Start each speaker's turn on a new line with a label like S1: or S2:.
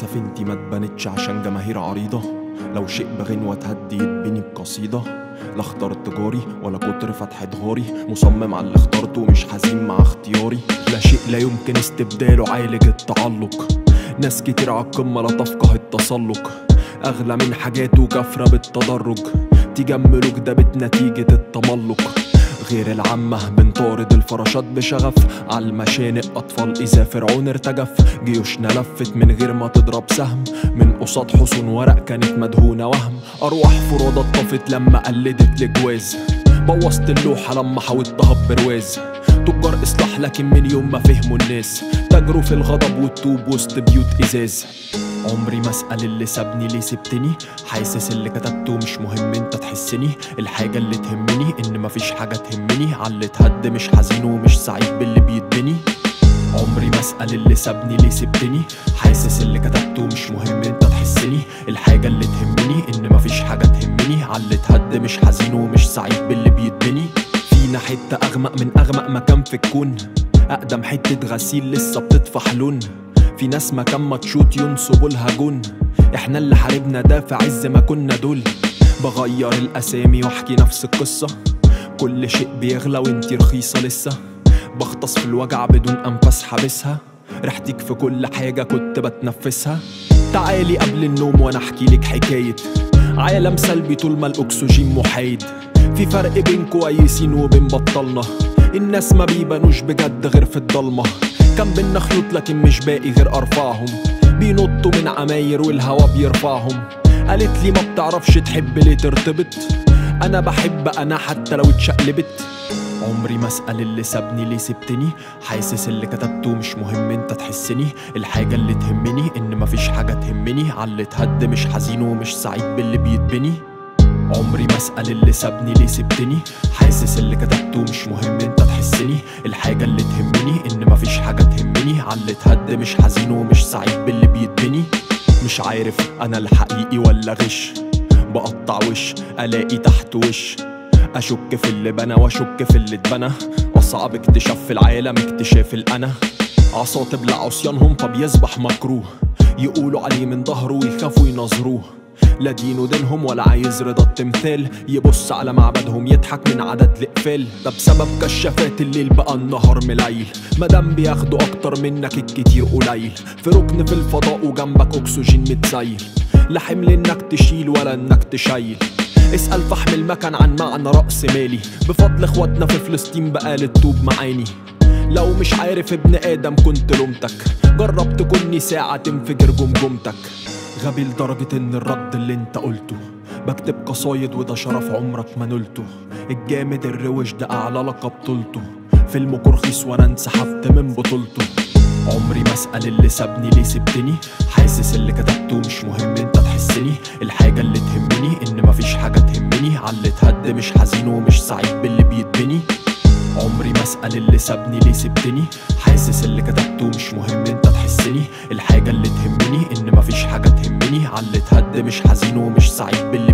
S1: سفينتي ما اتبنتش عشان جماهير عريضة لو شيء بغنوة تهدي يتبني بقصيدة لا اخترت جاري ولا كتر فتح دغاري مصمم على اللي اخترته مش حزين مع اختياري لا شيء لا يمكن استبداله عالج التعلق ناس كتير على القمة لا تفقه التسلق أغلى من حاجاته كافرة بالتدرج تجملك ده بنتيجة التملق غير العامة بنطارد الفراشات بشغف على المشانق أطفال إذا فرعون ارتجف جيوشنا لفت من غير ما تضرب سهم من قصاد حصون ورق كانت مدهونة وهم أرواح فرادة اتطفت لما قلدت الجواز بوظت اللوحة لما حاولتها ببرواز تجار إصلاح لكن من يوم ما فهموا الناس تجروا في الغضب والطوب وسط بيوت إزاز عمري ما اسال اللي سابني ليه سبتني حاسس اللي كتبته مش مهم انت تحسني الحاجه اللي تهمني ان مفيش حاجه تهمني على اللي اتهد مش حزين ومش سعيد باللي بيتبني عمري ما اسال اللي سابني ليه سبتني حاسس اللي كتبته مش مهم انت تحسني الحاجه اللي تهمني ان مفيش حاجه تهمني على اللي اتهد مش حزين ومش سعيد باللي بيتبني فينا حته اغمق من اغمق مكان في الكون اقدم حته غسيل لسه بتطفح لون في ناس مكان ما تشوت ينصبوا لها جون احنا اللي حاربنا ده في عز ما كنا دول بغير الاسامي واحكي نفس القصه كل شيء بيغلى وانتي رخيصه لسه بغطس في الوجع بدون انفاس حابسها ريحتك في كل حاجه كنت بتنفسها تعالي قبل النوم وانا احكي لك حكايه عالم سلبي طول ما الاكسجين محايد في فرق بين كويسين وبين بطلنا الناس ما بيبانوش بجد غير في الضلمه كان بينا خيوط لكن مش باقي غير ارفعهم بينطوا من عماير والهوا بيرفعهم قالت لي ما بتعرفش تحب ليه ترتبط انا بحب انا حتى لو اتشقلبت عمري ما اسال اللي سابني ليه سبتني حاسس اللي كتبته مش مهم انت تحسني الحاجه اللي تهمني ان مفيش حاجه تهمني على اللي اتهد مش حزين ومش سعيد باللي بيتبني عمري ما اسال اللي سابني ليه سبتني حاسس اللي كتبته مش مهم انت تحسني الحاجه اللي تهمني ان مفيش حاجه تهمني على اللي اتهد مش حزين ومش سعيد باللي بيتبني مش عارف انا الحقيقي ولا غش بقطع وش الاقي تحت وش اشك في اللي بنى واشك في اللي اتبنى اصعب اكتشاف في العالم اكتشاف الانا عصا تبلع عصيانهم فبيصبح مكروه يقولوا عليه من ظهره ويخافوا ينظروه لا دينه دينهم ولا عايز رضا التمثال يبص على معبدهم يضحك من عدد الإقفال ده بسبب كشافات الليل بقى النهار مليل مادام بياخدوا أكتر منك الكتير قليل في ركن في الفضاء وجنبك أكسجين متزيل لا حمل إنك تشيل ولا إنك تشيل اسأل فحم المكن عن معنى رأس مالي بفضل اخواتنا في فلسطين بقى للطوب معاني لو مش عارف ابن آدم كنت لومتك جرب تكوني ساعة تنفجر جمجمتك غبي لدرجة إن الرد اللي أنت قلته بكتب قصايد وده شرف عمرك ما نلته الجامد الروش ده أعلى لقب طولته فيلم رخيص وأنا انسحبت من بطولته عمري ما اسأل اللي سابني ليه سبتني حاسس اللي كتبته مش مهم انت تحسني الحاجة اللي تهمني ان مفيش حاجة تهمني على اللي اتهد مش حزين ومش سعيد باللي بيتبني عمري ما اسأل اللي سابني ليه سبتني حاسس اللي كتبته مش مهم انت تحسني الحاجة اللي تهمني ان مفيش حاجة تهمني على اللي اتهد مش حزين ومش سعيد باللي